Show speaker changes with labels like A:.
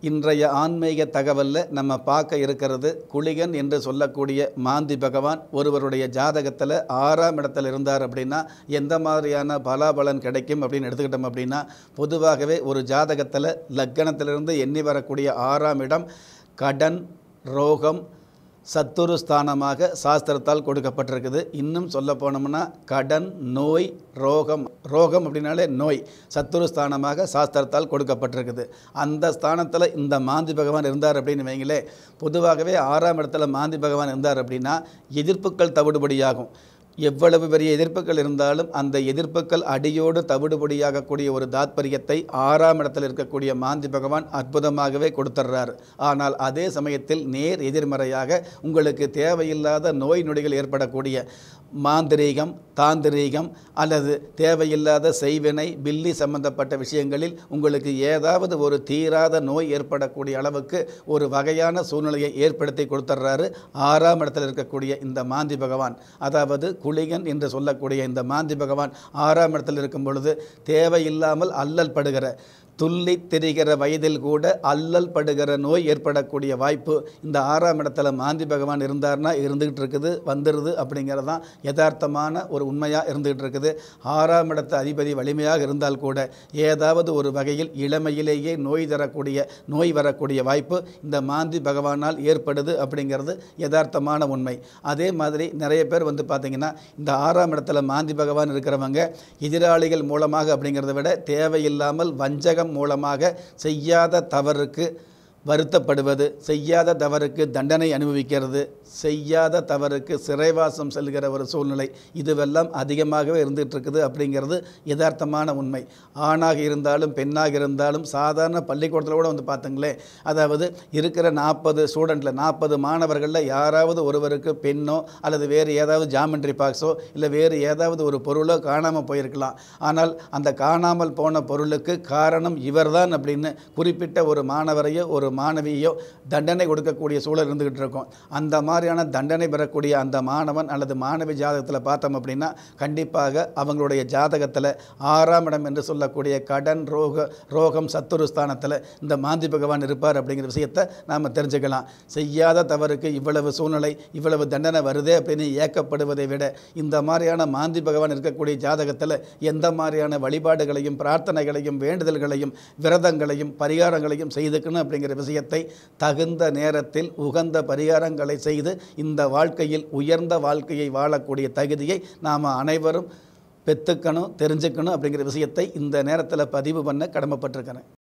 A: இன்றைய ஆன்மீக தகவலில் நம்ம பார்க்க இருக்கிறது குளிகன் என்று சொல்லக்கூடிய மாந்தி பகவான் ஒருவருடைய ஜாதகத்தில் ஆறாம் இடத்துல இருந்தார் அப்படின்னா எந்த மாதிரியான பலாபலன் கிடைக்கும் அப்படின்னு எடுத்துக்கிட்டோம் அப்படின்னா பொதுவாகவே ஒரு ஜாதகத்தில் லக்கணத்திலிருந்து எண்ணி வரக்கூடிய ஆறாம் இடம் கடன் ரோகம் சத்துரு ஸ்தானமாக சாஸ்திரத்தால் கொடுக்கப்பட்டிருக்குது இன்னும் சொல்ல போனோம்னா கடன் நோய் ரோகம் ரோகம் அப்படின்னாலே நோய் சத்துரு ஸ்தானமாக சாஸ்திரத்தால் கொடுக்கப்பட்டிருக்குது அந்த ஸ்தானத்தில் இந்த மாந்தி பகவான் இருந்தார் அப்படின்னு வைங்களே பொதுவாகவே ஆறாம் இடத்துல மாந்தி பகவான் இருந்தார் அப்படின்னா எதிர்ப்புகள் தவிடுபடியாகும் எவ்வளவு பெரிய எதிர்ப்புகள் இருந்தாலும் அந்த எதிர்ப்புகள் அடியோடு தவிடுபடியாகக்கூடிய ஒரு தாத்பரியத்தை ஆறாம் இடத்தில் இருக்கக்கூடிய மாந்தி பகவான் அற்புதமாகவே கொடுத்துட்றாரு ஆனால் அதே சமயத்தில் நேர் எதிர்மறையாக உங்களுக்கு தேவையில்லாத நோய் நொடிகள் ஏற்படக்கூடிய மாந்திரீகம் தாந்திரீகம் அல்லது தேவையில்லாத செய்வினை பில்லி சம்பந்தப்பட்ட விஷயங்களில் உங்களுக்கு ஏதாவது ஒரு தீராத நோய் ஏற்படக்கூடிய அளவுக்கு ஒரு வகையான சூழ்நிலையை ஏற்படுத்தி கொடுத்துட்றாரு ஆறாம் இடத்தில் இருக்கக்கூடிய இந்த மாந்தி பகவான் அதாவது குளிகன் என்று சொல்லக்கூடிய இந்த மாந்தி பகவான் ஆறாம் இடத்தில் இருக்கும் பொழுது தேவையில்லாமல் அல்லல் படுகிற துள்ளி திரிகிற வயதில் கூட அல்லல் படுகிற நோய் ஏற்படக்கூடிய வாய்ப்பு இந்த ஆறாம் இடத்துல மாந்தி பகவான் இருந்தார்னா இருந்துகிட்டு இருக்குது வந்துடுது அப்படிங்கிறது தான் யதார்த்தமான ஒரு உண்மையாக இருந்துகிட்டு இருக்குது ஆறாம் இடத்து அதிபதி வலிமையாக இருந்தால் கூட ஏதாவது ஒரு வகையில் இளமையிலேயே நோய் தரக்கூடிய நோய் வரக்கூடிய வாய்ப்பு இந்த மாந்தி பகவானால் ஏற்படுது அப்படிங்கிறது யதார்த்தமான உண்மை அதே மாதிரி நிறைய பேர் வந்து பார்த்திங்கன்னா இந்த ஆறாம் இடத்துல மாந்தி பகவான் இருக்கிறவங்க எதிராளிகள் மூலமாக அப்படிங்கிறத விட தேவையில்லாமல் வஞ்சகம் மூலமாக செய்யாத தவறுக்கு வருத்தப்படுவது செய்யாத தவறுக்கு தண்டனை அனுபவிக்கிறது செய்யாத தவறுக்கு சிறைவாசம் செல்கிற ஒரு சூழ்நிலை இதுவெல்லாம் அதிகமாகவே இருந்துகிட்டு இருக்குது அப்படிங்கிறது யதார்த்தமான உண்மை ஆணாக இருந்தாலும் பெண்ணாக இருந்தாலும் சாதாரண பள்ளிக்கூடத்தில் கூட வந்து பார்த்துங்களேன் அதாவது இருக்கிற நாற்பது ஸ்டூடெண்ட்டில் நாற்பது மாணவர்களில் யாராவது ஒருவருக்கு பெண்ணோ அல்லது வேறு ஏதாவது ஜாமெண்ட்ரி பாக்ஸோ இல்லை வேறு ஏதாவது ஒரு பொருளோ காணாமல் போயிருக்கலாம் ஆனால் அந்த காணாமல் போன பொருளுக்கு காரணம் இவர்தான் அப்படின்னு குறிப்பிட்ட ஒரு மாணவரையோ ஒரு மாணவியோ தண்டனை கொடுக்கக்கூடிய சூழல் இருந்துகிட்டு இருக்கும் அந்த மாதிரியான தண்டனை பெறக்கூடிய அந்த மாணவன் அல்லது மாணவி ஜாதகத்தில் பார்த்தோம் அப்படின்னா கண்டிப்பாக அவங்களுடைய ஜாதகத்தில் ஆறாம் இடம் என்று சொல்லக்கூடிய கடன் ரோக ரோகம் சத்துரு ஸ்தானத்தில் இந்த மாந்தி பகவான் இருப்பார் அப்படிங்கிற விஷயத்தை நாம் தெரிஞ்சுக்கலாம் செய்யாத தவறுக்கு இவ்வளவு சூழ்நிலை இவ்வளவு தண்டனை வருதே அப்படின்னு ஏக்கப்படுவதை விட இந்த மாதிரியான மாந்தி பகவான் இருக்கக்கூடிய ஜாதகத்தில் எந்த மாதிரியான வழிபாடுகளையும் பிரார்த்தனைகளையும் வேண்டுதல்களையும் விரதங்களையும் பரிகாரங்களையும் செய்துக்கணும் அப்படிங்கிற விஷயத்தை தகுந்த நேரத்தில் உகந்த பரிகாரங்களை செய்து இந்த வாழ்க்கையில் உயர்ந்த வாழ்க்கையை வாழக்கூடிய தகுதியை நாம் அனைவரும் பெற்றுக்கணும் தெரிஞ்சுக்கணும் அப்படிங்கிற விஷயத்தை இந்த நேரத்தில் பதிவு பண்ண கடமைப்பட்டிருக்கிறேன்